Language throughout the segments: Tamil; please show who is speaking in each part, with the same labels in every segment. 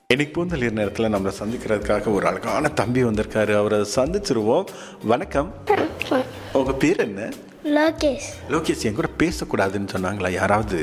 Speaker 1: இன்னைக்கு பூந்தளிர் நேரத்தில் நம்மளை சந்திக்கிறதுக்காக ஒரு அழகான தம்பி வந்திருக்காரு அவரை சந்திச்சிருவோம் வணக்கம் உங்க பேர் என்ன
Speaker 2: லோகேஷ்
Speaker 1: லோகேஷ் என் கூட பேசக்கூடாதுன்னு சொன்னாங்களா யாராவது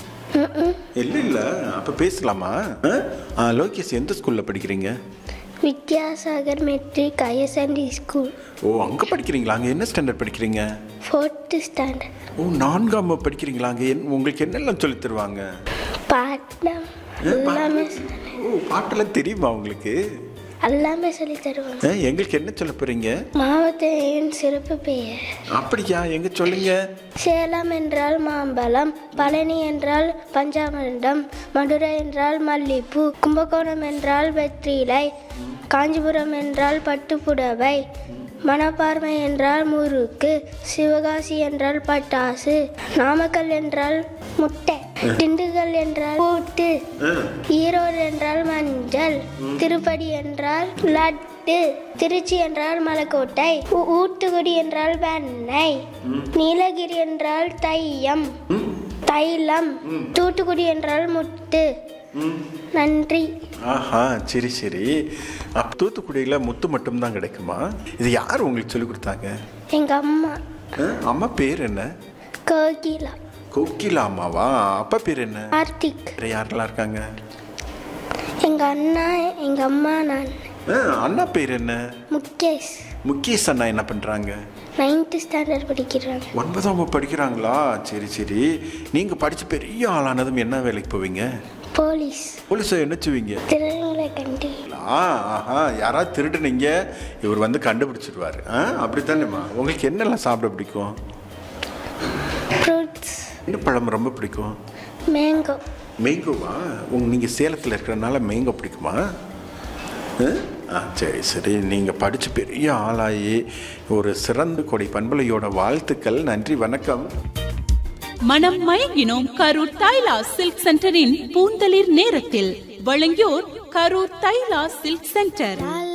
Speaker 1: இல்லை இல்லை அப்போ பேசலாமா ஆ? ஆ, லோகேஷ் எந்த ஸ்கூலில் படிக்கிறீங்க
Speaker 2: வித்யாசாகர் மெட்ரிக் ஐஎஸ்என்டி ஸ்கூல்
Speaker 1: ஓ அங்கே படிக்கிறீங்களா அங்கே என்ன ஸ்டாண்டர்ட் படிக்கிறீங்க
Speaker 2: ஃபோர்த்து ஸ்டாண்டர்ட்
Speaker 1: ஓ நான்காம் வகுப்பு படிக்கிறீங்களா அங்கே என் உங்களுக்கு என்னெல்லாம் சொல்லித் தருவாங்க
Speaker 2: பாட்டம்
Speaker 1: ஏ,
Speaker 2: எல்லாமே
Speaker 1: பாட்டு- ஓ பாட்டெல்லாம் தெரியுமா உங்களுக்கு
Speaker 2: எல்லாமே சொல்லி தருவாங்க
Speaker 1: ஆ, எங்களுக்கு என்ன சொல்ல போறீங்க
Speaker 2: மாவட்டத்தின் சிறப்பு பெயர்
Speaker 1: அப்படியா எங்க சொல்லுங்க
Speaker 2: சேலம் என்றால் மாம்பழம் பழனி என்றால் பஞ்சாமிர்தம் மதுரை என்றால் மல்லிப்பூ கும்பகோணம் என்றால் வெற்றிலை காஞ்சிபுரம் என்றால் பட்டுப்புடவை மணப்பார்மை என்றால் முறுக்கு சிவகாசி என்றால் பட்டாசு நாமக்கல் என்றால் முட்டை திண்டுக்கல் என்றால் பூட்டு ஈரோடு என்றால் மஞ்சள் திருப்பதி என்றால் லட்டு திருச்சி என்றால் மலைக்கோட்டை ஊ- ஊத்துக்குடி என்றால் வெண்ணெய் நீலகிரி என்றால் தையம் தைலம் தூத்துக்குடி என்றால் முத்து நன்றி
Speaker 1: ஆஹா சரி சரி அப்ப தூத்துக்குடியில் முத்து மட்டும்தான் கிடைக்குமா இது யார் உங்களுக்கு சொல்லி கொடுத்தாங்க
Speaker 2: எங்க அம்மா
Speaker 1: ஆ, அம்மா பேர் என்ன
Speaker 2: கோகிலா
Speaker 1: கோகிலா அம்மாவா அப்பா பேர் என்ன
Speaker 2: கார்த்திக்
Speaker 1: வேற யாரெல்லாம் இருக்காங்க
Speaker 2: எங்க அண்ணா எங்க அம்மா நான்
Speaker 1: ஆ, அண்ணா பேர் என்ன
Speaker 2: முகேஷ்
Speaker 1: முகேஷ் அண்ணா என்ன பண்றாங்க
Speaker 2: நைன்த்து ஸ்டாண்டர்ட் படிக்கிறாங்க
Speaker 1: ஒன்பதாம் வகுப்பு படிக்கிறாங்களா சரி சரி நீங்க படிச்சு பெரிய ஆளானதும் என்ன வேலைக்கு போவீங்க
Speaker 2: போலீஸ்
Speaker 1: போலீஸை என்ன செய்வீங்க
Speaker 2: திருநங்களை கண்டி
Speaker 1: ஆ ஆஹா யாராவது திருடுனீங்க இவர் வந்து கண்டுபிடிச்சிடுவாரு ஆ அப்படித்தானேம்மா உங்களுக்கு என்னெல்லாம் சாப்பிட பிடிக்கும்
Speaker 2: ஃப்ரூட்ஸ்
Speaker 1: என்ன பழம் ரொம்ப பிடிக்கும்
Speaker 2: மேங்கோ
Speaker 1: மேங்கோவா உங்க நீங்கள் சேலத்தில் இருக்கிறனால மேங்கோ பிடிக்குமா ஆ? ஆ சரி சரி நீங்கள் படித்து பெரிய ஆளாகி ஒரு சிறந்த கொடை பண்பலையோட வாழ்த்துக்கள் நன்றி வணக்கம்
Speaker 3: மனம் மயங்கினோம் கரூர் தைலா சில்க் சென்டரின் பூந்தளிர் நேரத்தில் வழங்கியோர் கரூர் தைலா சில்க் சென்டர்